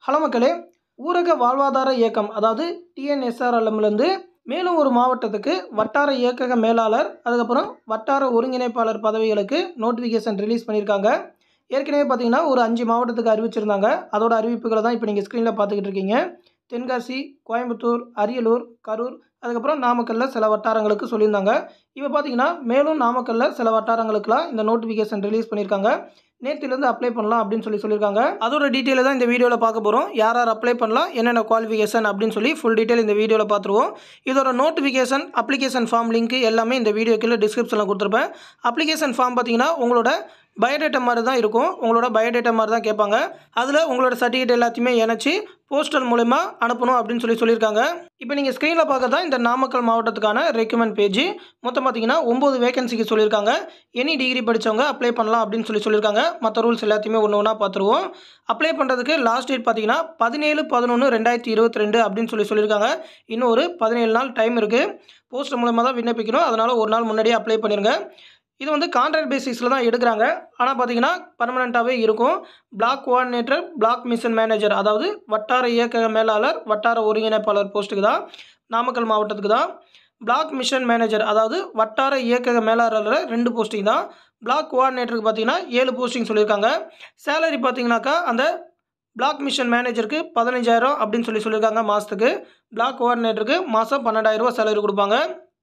hello மக்களே ஊரக வாழ்வாதார இயக்கம் அதாவது டிஎன்எஸ்ஆர்எல்எம்லேருந்து மேலும் ஒரு மாவட்டத்துக்கு வட்டார இயக்கக மேலாளர் அதுக்கப்புறம் வட்டார ஒருங்கிணைப்பாளர் பதவிகளுக்கு நோட்டிஃபிகேஷன் ரிலீஸ் பண்ணியிருக்காங்க ஏற்கனவே பார்த்தீங்கன்னா ஒரு அஞ்சு மாவட்டத்துக்கு அறிவிச்சிருந்தாங்க அதோட அறிவிப்புகளை தான் இப்போ நீங்கள் ஸ்க்ரீனில் பார்த்துக்கிட்டு இருக்கீங்க தென்காசி கோயம்புத்தூர் அரியலூர் கரூர் அதுக்கப்புறம் நாமக்கல்லில் சில வட்டாரங்களுக்கு சொல்லியிருந்தாங்க இப்போ பார்த்தீங்கன்னா மேலும் நாமக்கல்லில் சில வட்டாரங்களுக்குலாம் இந்த நோட்டிஃபிகேஷன் ரிலீஸ் பண்ணியிருக்காங்க நேற்றுலேருந்து அப்ளை பண்ணலாம் அப்படின்னு சொல்லி சொல்லியிருக்காங்க அதோட டீட்டெயிலை தான் இந்த வீடியோவில் பார்க்க போகிறோம் யார் யார் அப்ளை பண்ணலாம் என்னென்ன குவாலிஃபிகேஷன் அப்படின்னு சொல்லி ஃபுல் டீட்டெயில் இந்த வீடியோவில் பார்த்துருவோம் இதோட நோட்டிஃபிகேஷன் அப்ளிகேஷன் ஃபார்ம் லிங்க் எல்லாமே இந்த வீடியோ கீழே டிஸ்கிரிப்ஷனில் கொடுத்துருப்பேன் அப்ளிகேஷன் ஃபார்ம் பார்த்தீங்கன்னா உங்களோட பயோடேட்டா மாதிரி தான் இருக்கும் உங்களோட பயோடேட்டா மாதிரி தான் கேட்பாங்க அதில் உங்களோட சர்டிஃபிகேட் எல்லாத்தையுமே இணைச்சி போஸ்டல் மூலயமா அனுப்பணும் அப்படின்னு சொல்லி சொல்லியிருக்காங்க இப்போ நீங்கள் ஸ்க்ரீனில் பார்க்க தான் இந்த நாமக்கல் மாவட்டத்துக்கான ரெக்யூமெண்ட் பேஜ் மொத்தம் பார்த்தீங்கன்னா ஒம்பது வேகன்சிக்கு சொல்லியிருக்காங்க எனி டிகிரி படித்தவங்க அப்ளை பண்ணலாம் அப்படின்னு சொல்லி சொல்லியிருக்காங்க மற்ற ரூல்ஸ் எல்லாத்தையுமே ஒன்று ஒன்றா பார்த்துருவோம் அப்ளை பண்ணுறதுக்கு லாஸ்ட் டேட் பார்த்தீங்கன்னா பதினேழு பதினொன்று ரெண்டாயிரத்தி இருபத்தி ரெண்டு அப்படின்னு சொல்லி சொல்லியிருக்காங்க இன்னும் ஒரு பதினேழு நாள் டைம் இருக்குது போஸ்ட் மூலமாக தான் விண்ணப்பிக்கணும் அதனால் ஒரு நாள் முன்னாடியே அப்ளை பண்ணிடுங்க இது வந்து கான்ட்ராக்ட் பேசிஸில் தான் எடுக்கிறாங்க ஆனால் பார்த்தீங்கன்னா பர்மனெண்ட்டாகவே இருக்கும் block coordinator block mission manager அதாவது வட்டார இயக்க மேலாளர் வட்டார ஒருங்கிணைப்பாளர் போஸ்ட்டுக்கு தான் நாமக்கல் மாவட்டத்துக்கு தான் பிளாக் மிஷன் மேனேஜர் அதாவது வட்டார இயக்கக மேலாளரில் ரெண்டு போஸ்டிங் தான் பிளாக் கோஆர்டினேட்டருக்கு பார்த்தீங்கன்னா ஏழு போஸ்டிங் சொல்லியிருக்காங்க சேலரி பார்த்தீங்கன்னாக்கா அந்த பிளாக் மிஷன் மேனேஜருக்கு பதினஞ்சாயிரம் அப்படின்னு சொல்லி சொல்லியிருக்காங்க மாதத்துக்கு பிளாக் கோஆர்டினேட்டருக்கு மாதம் பன்னெண்டாயிரரூவா சேலரி கொடுப்பாங்க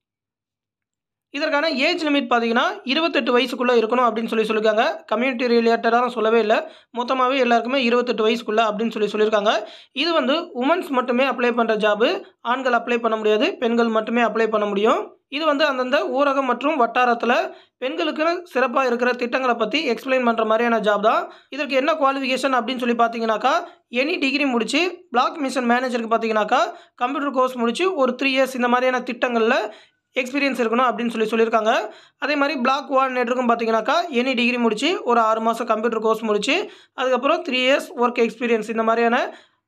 இதற்கான ஏஜ் லிமிட் பார்த்தீங்கன்னா இருபத்தெட்டு வயசுக்குள்ளே இருக்கணும் அப்படின்னு சொல்லி சொல்லியிருக்காங்க கம்யூனிட்டி ரிலேட்டடாக சொல்லவே இல்லை மொத்தமாகவே எல்லாருக்குமே இருபத்தெட்டு வயசுக்குள்ளே அப்படின்னு சொல்லி சொல்லியிருக்காங்க இது வந்து உமன்ஸ் மட்டுமே அப்ளை பண்ணுற ஜாபு ஆண்கள் அப்ளை பண்ண முடியாது பெண்கள் மட்டுமே அப்ளை பண்ண முடியும் இது வந்து அந்தந்த ஊரகம் மற்றும் வட்டாரத்தில் பெண்களுக்கு சிறப்பாக இருக்கிற திட்டங்களை பற்றி எக்ஸ்பிளைன் பண்ணுற மாதிரியான ஜாப் தான் இதற்கு என்ன குவாலிஃபிகேஷன் அப்படின்னு சொல்லி பார்த்தீங்கன்னாக்கா எனி டிகிரி முடித்து பிளாக் மிஷன் மேனேஜருக்கு பார்த்தீங்கன்னாக்கா கம்ப்யூட்டர் கோர்ஸ் முடித்து ஒரு த்ரீ இயர்ஸ் இந்த மாதிரியான திட்டங்களில் எக்ஸ்பீரியன்ஸ் இருக்கணும் அப்படின்னு சொல்லி சொல்லியிருக்காங்க அதே மாதிரி பிளாக் கோஆர்டினேட்டருக்கும் பார்த்தீங்கன்னாக்கா எனி டிகிரி முடித்து ஒரு ஆறு மாதம் கம்ப்யூட்டர் கோர்ஸ் முடித்து அதுக்கப்புறம் த்ரீ இயர்ஸ் ஒர்க் எக்ஸ்பீரியன்ஸ் இந்த மாதிரியான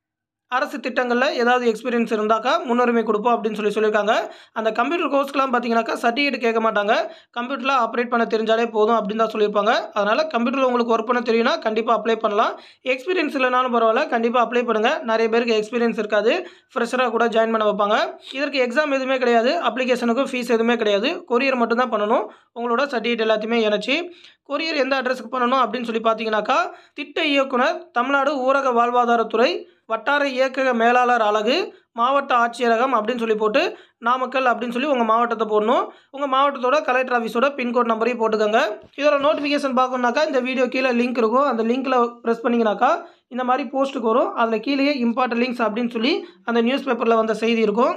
அரசு திட்டங்களில் ஏதாவது எக்ஸ்பீரியன்ஸ் இருந்தாக்கா முன்னுரிமை கொடுப்போம் அப்படின்னு சொல்லி சொல்லியிருக்காங்க அந்த கம்ப்யூட்டர் கோர்ஸ்க்கெலாம் பார்த்தீங்கன்னாக்கா சர்டிஃபிகேட் கேட்க மாட்டாங்க கம்ப்யூட்டரில் ஆப்ரேட் பண்ண தெரிஞ்சாலே போதும் அப்படின்னு தான் சொல்லியிருப்பாங்க அதனால் கம்ப்யூட்டரில் உங்களுக்கு ஒர்க் பண்ண தெரியும்னா கண்டிப்பாக அப்ளை பண்ணலாம் எக்ஸ்பீரியன்ஸ் இல்லைனாலும் பரவாயில்ல கண்டிப்பாக அப்ளை பண்ணுங்கள் நிறைய பேருக்கு எக்ஸ்பீரியன்ஸ் இருக்காது ஃப்ரெஷராக கூட ஜாயின் பண்ண வைப்பாங்க இதற்கு எக்ஸாம் எதுவுமே கிடையாது அப்ளிகேஷனுக்கும் ஃபீஸ் எதுவுமே கிடையாது கொரியர் மட்டும்தான் பண்ணணும் உங்களோட சர்டிஃபிகேட் எல்லாத்தையுமே இணைச்சி கொரியர் எந்த அட்ரஸுக்கு பண்ணணும் அப்படின்னு சொல்லி பார்த்தீங்கன்னாக்கா திட்ட இயக்குனர் தமிழ்நாடு ஊரக வாழ்வாதாரத்துறை வட்டார இயக்கக மேலாளர் அலகு மாவட்ட ஆட்சியரகம் அப்படின்னு சொல்லி போட்டு நாமக்கல் அப்படின்னு சொல்லி உங்கள் மாவட்டத்தை போடணும் உங்கள் மாவட்டத்தோட கலெக்டர் ஆஃபீஸோட பின்கோட் நம்பரையும் போட்டுக்கோங்க இதோட நோட்டிஃபிகேஷன் பார்க்கணுனாக்கா இந்த வீடியோ கீழே லிங்க் இருக்கும் அந்த லிங்க்கில் ப்ரெஸ் பண்ணிங்கனாக்கா இந்த மாதிரி போஸ்ட்டுக்கு வரும் அதில் கீழேயே இம்பார்ட்டன்ட் லிங்க்ஸ் அப்படின்னு சொல்லி அந்த நியூஸ் பேப்பரில் வந்த செய்தி இருக்கும்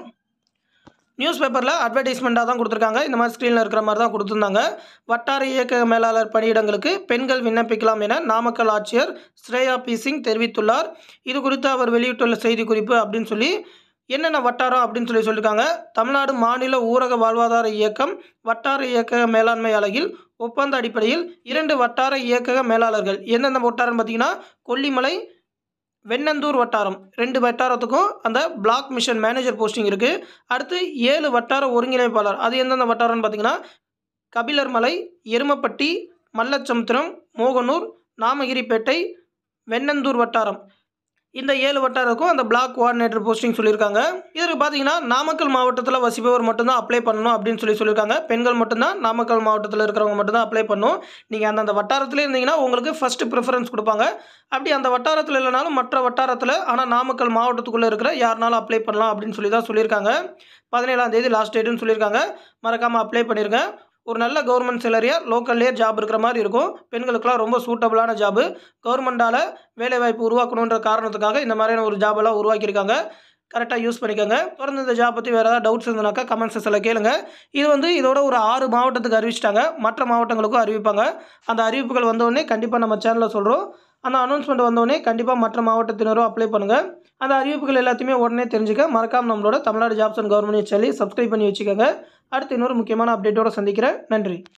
நியூஸ் பேப்பரில் அட்வர்டைஸ்மெண்ட்டாக தான் கொடுத்துருக்காங்க இந்த மாதிரி ஸ்க்ரீனில் இருக்கிற மாதிரி தான் கொடுத்துருந்தாங்க வட்டார இயக்க மேலாளர் பணியிடங்களுக்கு பெண்கள் விண்ணப்பிக்கலாம் என நாமக்கல் ஆட்சியர் ஸ்ரேயா பி சிங் தெரிவித்துள்ளார் இது குறித்து அவர் வெளியிட்டுள்ள செய்தி குறிப்பு அப்படின்னு சொல்லி என்னென்ன வட்டாரம் அப்படின்னு சொல்லி சொல்லியிருக்காங்க தமிழ்நாடு மாநில ஊரக வாழ்வாதார இயக்கம் வட்டார இயக்கக மேலாண்மை அலகில் ஒப்பந்த அடிப்படையில் இரண்டு வட்டார இயக்கக மேலாளர்கள் எந்தெந்த வட்டாரம்னு பார்த்தீங்கன்னா கொல்லிமலை வெண்ணந்தூர் வட்டாரம் ரெண்டு வட்டாரத்துக்கும் அந்த பிளாக் மிஷன் மேனேஜர் போஸ்டிங் இருக்குது அடுத்து ஏழு வட்டார ஒருங்கிணைப்பாளர் அது எந்தெந்த வட்டாரம்னு பார்த்தீங்கன்னா கபிலர்மலை எருமப்பட்டி மல்லச்சமுத்திரம் மோகனூர் நாமகிரிப்பேட்டை வெண்ணந்தூர் வட்டாரம் இந்த ஏழு வட்டாரத்துக்கும் அந்த பிளாக் கோஆர்டினேட்டர் போஸ்டிங் சொல்லியிருக்காங்க இதற்கு பார்த்தீங்கன்னா நாமக்கல் மாவட்டத்தில் வசிப்பவர் மட்டும்தான் அப்ளை பண்ணணும் அப்படின்னு சொல்லி சொல்லியிருக்காங்க பெண்கள் மட்டும்தான் நாமக்கல் மாவட்டத்தில் இருக்கிறவங்க மட்டும்தான் அப்ளை பண்ணணும் நீங்கள் அந்தந்த வட்டாரத்தில் இருந்தீங்கன்னா உங்களுக்கு ஃபஸ்ட்டு ப்ரிஃபரன்ஸ் கொடுப்பாங்க அப்படி அந்த வட்டாரத்தில் இல்லைனாலும் மற்ற வட்டாரத்தில் ஆனால் நாமக்கல் மாவட்டத்துக்குள்ளே இருக்கிற யாருனாலும் அப்ளை பண்ணலாம் அப்படின்னு சொல்லி தான் சொல்லியிருக்காங்க பதினேழாம் தேதி லாஸ்ட் டேட்டுன்னு சொல்லியிருக்காங்க மறக்காமல் அப்ளை பண்ணிருங்க ஒரு நல்ல கவர்மெண்ட் சேலரியாக லோக்கல்லே ஜாப் இருக்கிற மாதிரி இருக்கும் பெண்களுக்கெல்லாம் ரொம்ப சூட்டபுளான ஜாபு கவர்மெண்டால் வேலைவாய்ப்பு உருவாக்கணுன்ற காரணத்துக்காக இந்த மாதிரியான ஒரு ஜாபெல்லாம் உருவாக்கியிருக்காங்க கரெக்டாக யூஸ் பண்ணிக்கோங்க தொடர்ந்து இந்த ஜாப் பற்றி வேறு ஏதாவது டவுட்ஸ் இருந்தனாக்கா கமெண்ட் செக்ஷனில் கேளுங்க இது வந்து இதோட ஒரு ஆறு மாவட்டத்துக்கு அறிவிச்சிட்டாங்க மற்ற மாவட்டங்களுக்கும் அறிவிப்பாங்க அந்த அறிவிப்புகள் வந்தோடனே கண்டிப்பாக நம்ம சேனலில் சொல்கிறோம் அந்த அனௌன்ஸ்மெண்ட் வந்தோடனே கண்டிப்பாக மற்ற மாவட்டத்தினரும் அப்ளை பண்ணுங்கள் அந்த அறிவிப்புகள் எல்லாத்தையுமே உடனே தெரிஞ்சுக்க மறக்காமல் நம்மளோட தமிழ்நாடு ஜாப்ஸ் அண்ட் கவர்மெண்ட் சொல்லி சப்ஸ்கிரைப் பண்ணி வச்சுக்கோங்க அடுத்து இன்னொரு முக்கியமான அப்டேட்டோடு சந்திக்கிறேன் நன்றி